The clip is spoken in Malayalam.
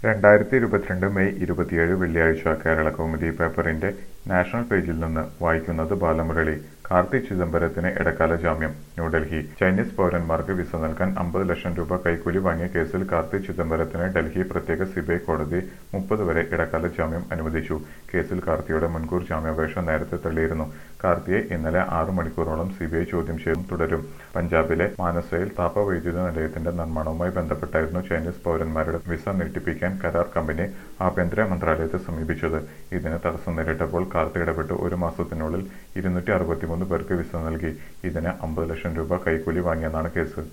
രണ്ടായിരത്തി ഇരുപത്തിരണ്ട് മെയ് ഇരുപത്തിയേഴ് വെള്ളിയാഴ്ച കേരള കൗമുദി പേപ്പറിന്റെ നാഷണൽ പേജിൽ നിന്ന് വായിക്കുന്നത് ബാലമുരളി കാർത്തി ചിദംബരത്തിന് ഇടക്കാല ജാമ്യം ന്യൂഡൽഹി ചൈനീസ് പൗരന്മാർക്ക് വിസ നൽകാൻ അമ്പത് ലക്ഷം രൂപ കൈക്കൂലി വാങ്ങിയ കേസിൽ കാർത്തി ചിദംബരത്തിന് ഡൽഹി പ്രത്യേക സിബിഐ കോടതി മുപ്പത് വരെ ഇടക്കാല ജാമ്യം അനുവദിച്ചു കേസിൽ കാർത്തിയുടെ മുൻകൂർ ജാമ്യാപേക്ഷ നേരത്തെ തള്ളിയിരുന്നു കാർത്തിയെ ഇന്നലെ ആറു മണിക്കൂറോളം സിബിഐ ചോദ്യം ചെയ്തും തുടരും പഞ്ചാബിലെ മാനസയിൽ താപവൈദ്യുത നിലയത്തിന്റെ നിർമ്മാണവുമായി ബന്ധപ്പെട്ടായിരുന്നു ചൈനീസ് പൗരന്മാരുടെ വിസ നീട്ടിപ്പിക്കാൻ കരാർ കമ്പനി ആഭ്യന്തര മന്ത്രാലയത്തെ സമീപിച്ചത് ഇതിന് തടസ്സം നേരിട്ടപ്പോൾ കാർത്തി ഇടപെട്ട് ഒരു മാസത്തിനുള്ളിൽ ഇരുന്നൂറ്റി അറുപത്തിമൂന്ന് പേർക്ക് വിസ നൽകി ഇതിന് അമ്പത് ലക്ഷം രൂപ കൈക്കൂലി വാങ്ങിയെന്നാണ് കേസ്